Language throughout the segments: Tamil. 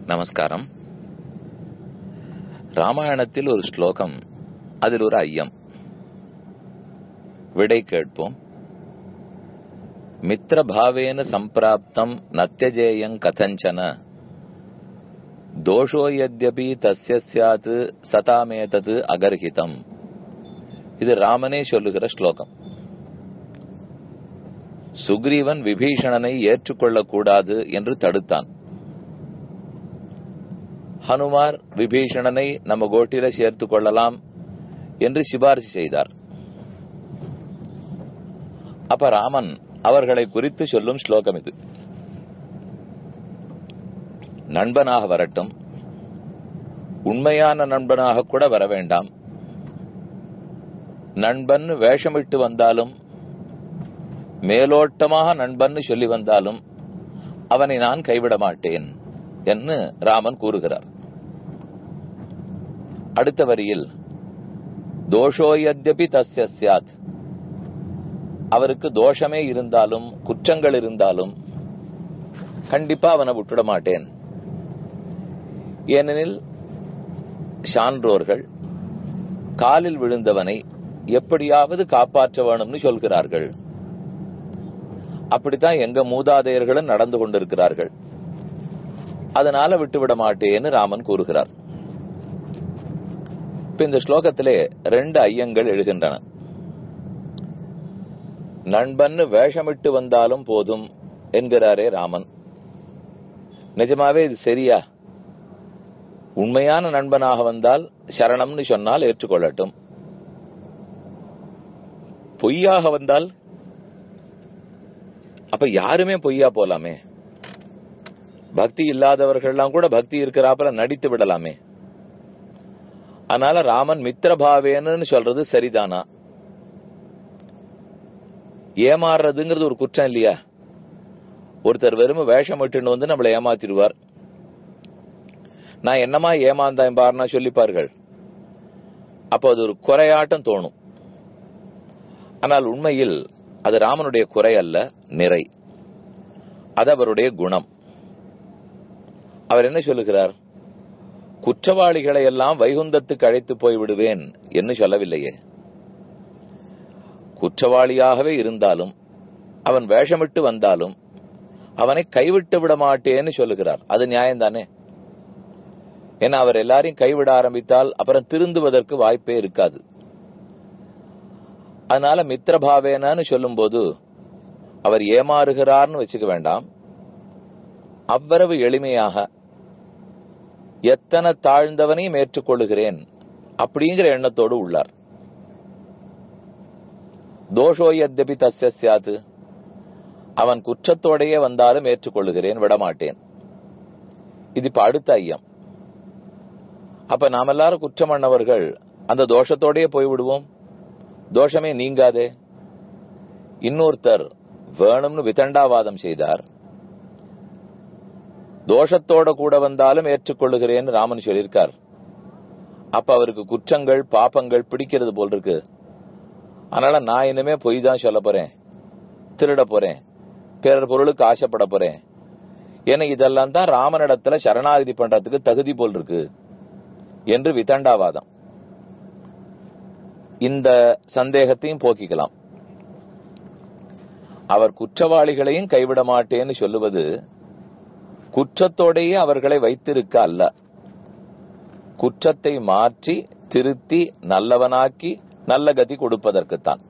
நமஸ்காரம் ராமாயணத்தில் ஒரு ஸ்லோகம் அதில் ஒரு ஐயம் விடை கேட்போம் மித்திரபாவேன சம்பிராப்தம் நத்தியஜேயங் கதஞ்சன தோஷோ யத்யபி தஸ்ய ஸ்யாத் சதாமேதது அகர்ஹிதம் இது ராமனே சொல்லுகிற ஸ்லோகம் சுக்ரீவன் விபீஷணனை ஏற்றுக்கொள்ளக்கூடாது என்று தடுத்தான் ஹனுமார் விபீஷணனை நம்ம கோட்டில சேர்த்து கொள்ளலாம் என்று சிபாரிசு செய்தார் அப்ப ராமன் அவர்களை குறித்து சொல்லும் ஸ்லோகம் இது நண்பனாக வரட்டும் உண்மையான நண்பனாக கூட வர வேண்டாம் நண்பன் வேஷமிட்டு வந்தாலும் மேலோட்டமாக நண்பன் சொல்லி வந்தாலும் அவனை நான் கைவிட மாட்டேன் என்று ராமன் கூறுகிறார் அடுத்த வரியில் தோஷோயத்யபி தஸ்ய சியாத் அவருக்கு தோஷமே இருந்தாலும் குற்றங்கள் இருந்தாலும் கண்டிப்பா அவனை விட்டுட மாட்டேன் ஏனெனில் சான்றோர்கள் காலில் விழுந்தவனை எப்படியாவது காப்பாற்ற வேணும்னு சொல்கிறார்கள் அப்படித்தான் எங்க மூதாதையர்களும் நடந்து கொண்டிருக்கிறார்கள் அதனால விட்டுவிட மாட்டேன்னு ராமன் கூறுகிறார் இப்ப இந்த ஸ்லோகத்திலே ரெண்டு ஐயங்கள் எழுகின்றன நண்பன் வேஷமிட்டு வந்தாலும் போதும் என்கிறாரே ராமன் நிஜமாவே இது சரியா உண்மையான நண்பனாக வந்தால் சரணம்னு சொன்னால் ஏற்றுக்கொள்ளட்டும் பொய்யாக வந்தால் அப்ப யாருமே பொய்யா போலாமே பக்தி இல்லாதவர்கள்லாம் கூட பக்தி இருக்கிறாப்புல நடித்து விடலாமே அதனால ராமன் மித்திரபாவேன்னு சொல்றது சரிதானா ஏமாறுறதுங்கிறது ஒரு குற்றம் இல்லையா ஒருத்தர் வெறும் வேஷம் விட்டுன்னு வந்து நம்மளை ஏமாத்திடுவார் நான் என்னமா ஏமாந்தேன் பாருனா சொல்லிப்பார்கள் அப்போ அது ஒரு குறையாட்டம் தோணும் ஆனால் உண்மையில் அது ராமனுடைய குறை அல்ல நிறை அது அவருடைய குணம் அவர் என்ன சொல்லுகிறார் குற்றவாளிகளை எல்லாம் வைகுந்தத்துக்கு அழைத்து போய் விடுவேன் என்று சொல்லவில்லையே குற்றவாளியாகவே இருந்தாலும் அவன் வேஷமிட்டு வந்தாலும் அவனை கைவிட்டு விட மாட்டேன்னு சொல்லுகிறார் அது நியாயம்தானே ஏன்னா அவர் எல்லாரையும் கைவிட ஆரம்பித்தால் அப்புறம் திருந்துவதற்கு வாய்ப்பே இருக்காது அதனால மித்திரபாவேனு சொல்லும் போது அவர் ஏமாறுகிறார்னு வச்சுக்க வேண்டாம் அவ்வளவு எளிமையாக எத்தனை தாழ்ந்தவனையும் ஏற்றுக்கொள்ளுகிறேன் அப்படிங்கிற எண்ணத்தோடு உள்ளார் தோஷோ எத்தபி தஸ்ய சியாது அவன் குற்றத்தோடையே வந்தாலும் ஏற்றுக்கொள்ளுகிறேன் விடமாட்டேன் இது இப்ப அடுத்த ஐயம் அப்ப நாம் எல்லாரும் குற்றம் பண்ணவர்கள் அந்த தோஷத்தோடயே போய்விடுவோம் தோஷமே நீங்காதே இன்னொருத்தர் வேணும்னு விதண்டாவாதம் செய்தார் தோஷத்தோட கூட வந்தாலும் ஏற்றுக்கொள்ளுகிறேன்னு ராமன் சொல்லியிருக்கார் அப்ப அவருக்கு குற்றங்கள் பாப்பங்கள் பிடிக்கிறது போல் இருக்கு அதனால நான் இனிமே பொய் தான் சொல்ல போறேன் திருட போறேன் பிறர் பொருளுக்கு ஆசைப்பட போறேன் ஏன்னா இதெல்லாம் தான் ராமனிடத்துல சரணாகதி பண்றதுக்கு தகுதி போல் இருக்கு என்று விதண்டாவாதம் இந்த சந்தேகத்தையும் போக்கிக்கலாம் அவர் குற்றவாளிகளையும் கைவிட மாட்டேன்னு சொல்லுவது குற்றத்தோடையே அவர்களை வைத்திருக்க அல்ல குற்றத்தை மாற்றி திருத்தி நல்லவனாக்கி நல்ல கதி கொடுப்பதற்குத்தான்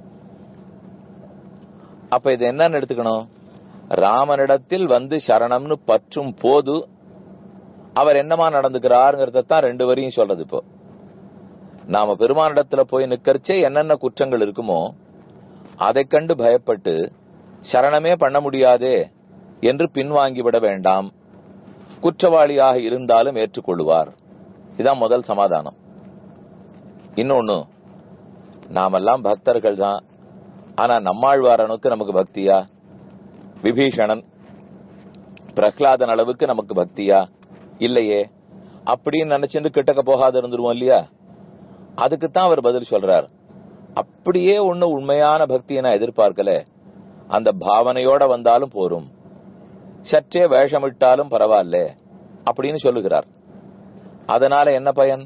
அப்ப இது என்னன்னு எடுத்துக்கணும் ராமனிடத்தில் வந்து சரணம்னு பற்றும் போது அவர் என்னமா நடந்துக்கிறாருங்கிறத தான் ரெண்டு வரையும் சொல்றது இப்போ நாம பெருமானிடத்துல போய் நிக்கரிச்சே என்னென்ன குற்றங்கள் இருக்குமோ அதை கண்டு பயப்பட்டு சரணமே பண்ண முடியாதே என்று பின்வாங்கிவிட வேண்டாம் குற்றவாளியாக இருந்தாலும் ஏற்றுக்கொள்வார் இதான் முதல் சமாதானம் இன்னொன்னு நாமெல்லாம் பக்தர்கள் தான் ஆனா நம்மாழ்வாரனுக்கு நமக்கு பக்தியா விபீஷணன் பிரகலாதன் அளவுக்கு நமக்கு பக்தியா இல்லையே அப்படின்னு நினைச்சுட்டு கிட்டக்க போகாத இருந்துருவோம் இல்லையா அதுக்குத்தான் அவர் பதில் சொல்றார் அப்படியே ஒண்ணு உண்மையான பக்தியை நான் எதிர்பார்க்கல அந்த பாவனையோட வந்தாலும் போரும் சற்றே வேஷமிட்டாலும் பரவாயில்ல அப்படின்னு சொல்லுகிறார் அதனால என்ன பயன்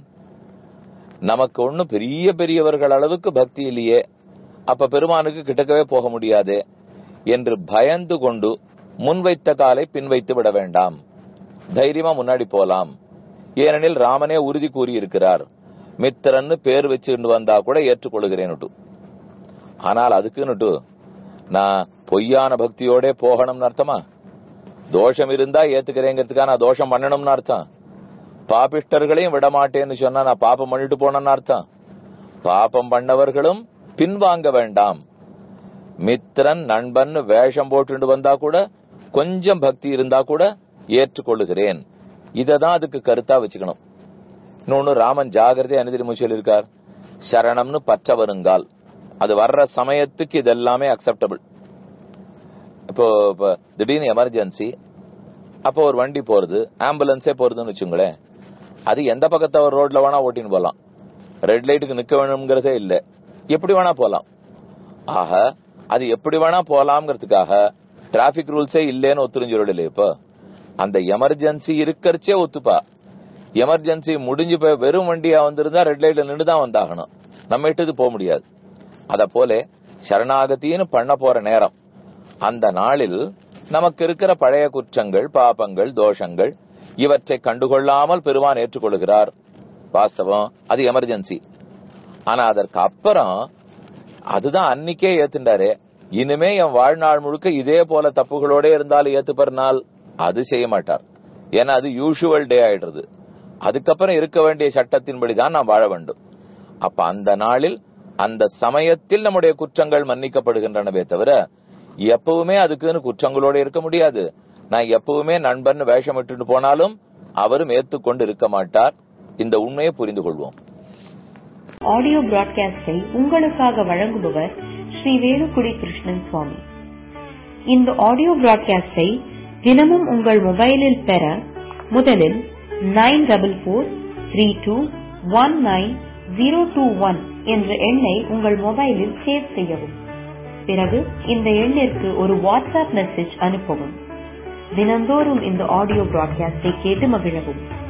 நமக்கு ஒண்ணு பெரிய பெரியவர்கள் அளவுக்கு பக்தி இல்லையே அப்ப பெருமானுக்கு கிட்டக்கவே போக முடியாது என்று பயந்து கொண்டு முன்வைத்த காலை பின்வைத்து விட வேண்டாம் தைரியமா முன்னாடி போலாம் ஏனெனில் ராமனே உறுதி கூறியிருக்கிறார் மித்திரன்னு பேர் வச்சுட்டு வந்தா கூட ஏற்றுக்கொள்கிறேன்னுட்டு ஆனால் அதுக்குன்னுட்டு நான் பொய்யான பக்தியோட போகணும்னு அர்த்தமா தோஷம் இருந்தா ஏத்துக்கிறேங்கிறதுக்கா நான் தோஷம் பண்ணணும்னு அர்த்தம் பாபிஷ்டர்களையும் விட மாட்டேன்னு சொன்னா நான் பாப்பம் பண்ணிட்டு போனேன்னு அர்த்தம் பாப்பம் பண்ணவர்களும் பின்வாங்க வேண்டாம் மித்திரன் நண்பன் வேஷம் போட்டு வந்தா கூட கொஞ்சம் பக்தி இருந்தா கூட ஏற்றுக்கொள்ளுகிறேன் இததான் அதுக்கு கருத்தா வச்சுக்கணும் இன்னொன்னு ராமன் ஜாகிரதை அனுதிரி சொல்லியிருக்கார் சரணம்னு பற்ற வருங்கால் அது வர்ற சமயத்துக்கு இது எல்லாமே அக்செப்டபிள் இப்போ இப்போ திடீர்னு எமர்ஜென்சி அப்போ ஒரு வண்டி போறது ஆம்புலன்ஸே போறதுன்னு வச்சுங்களேன் அது எந்த பக்கத்தை ஒரு ரோட்ல வேணா ஓட்டின்னு போலாம் ரெட் லைட்டுக்கு நிக்க வேணுங்கிறதே இல்ல எப்படி வேணா போலாம் ஆக அது எப்படி வேணா போலாம்ங்கிறதுக்காக டிராபிக் ரூல்ஸே இல்லேன்னு ஒத்துரிஞ்சொல்லல இப்போ அந்த எமர்ஜென்சி இருக்கறச்சே ஒத்துப்பா எமர்ஜென்சி முடிஞ்சு போய் வெறும் வண்டியா வந்திருந்தா ரெட் லைட்ல நின்று தான் வந்தாகணும் நம்ம இட்டுக்கு போக முடியாது அத போல சரணாகத்தின்னு பண்ண போற நேரம் அந்த நாளில் நமக்கு இருக்கிற பழைய குற்றங்கள் பாபங்கள் தோஷங்கள் இவற்றை கண்டுகொள்ளாமல் பெருமான் ஏற்றுக்கொள்கிறார் வாஸ்தவம் அது எமர்ஜென்சி ஆனா அதற்கு அப்புறம் அதுதான் அன்னைக்கே ஏத்துண்டாரு இனிமே என் வாழ்நாள் முழுக்க இதே போல தப்புகளோட இருந்தாலும் ஏத்துப்பறனால் அது செய்ய மாட்டார் ஏன்னா அது யூஷுவல் டே ஆயிடுறது அதுக்கப்புறம் இருக்க வேண்டிய சட்டத்தின்படி தான் நாம் வாழ வேண்டும் அப்ப அந்த நாளில் அந்த சமயத்தில் நம்முடைய குற்றங்கள் மன்னிக்கப்படுகின்றனவே தவிர எப்பவுமே அதுக்குன்னு குற்றங்களோட இருக்க முடியாது நான் எப்பவுமே நண்பன் வேஷம் விட்டுட்டு போனாலும் அவரும் ஏத்துக்கொண்டு இருக்க மாட்டார் இந்த உண்மையை புரிந்து கொள்வோம் ஆடியோ பிராட்காஸ்டை உங்களுக்காக வழங்குபவர் ஸ்ரீ வேலுக்குடி கிருஷ்ணன் சுவாமி இந்த ஆடியோ பிராட்காஸ்டை தினமும் உங்கள் மொபைலில் பெற முதலில் nine double four three two one nine zero two one என்ற எண்ணை உங்கள் மொபைலில் சேவ் செய்யவும் பிறகு இந்த எண்ணிற்கு ஒரு வாட்ஸ்அப் மெசேஜ் அனுப்பவும் தினந்தோறும் இந்த ஆடியோ பிராட்காஸ்டை கேட்டு மகிழவும்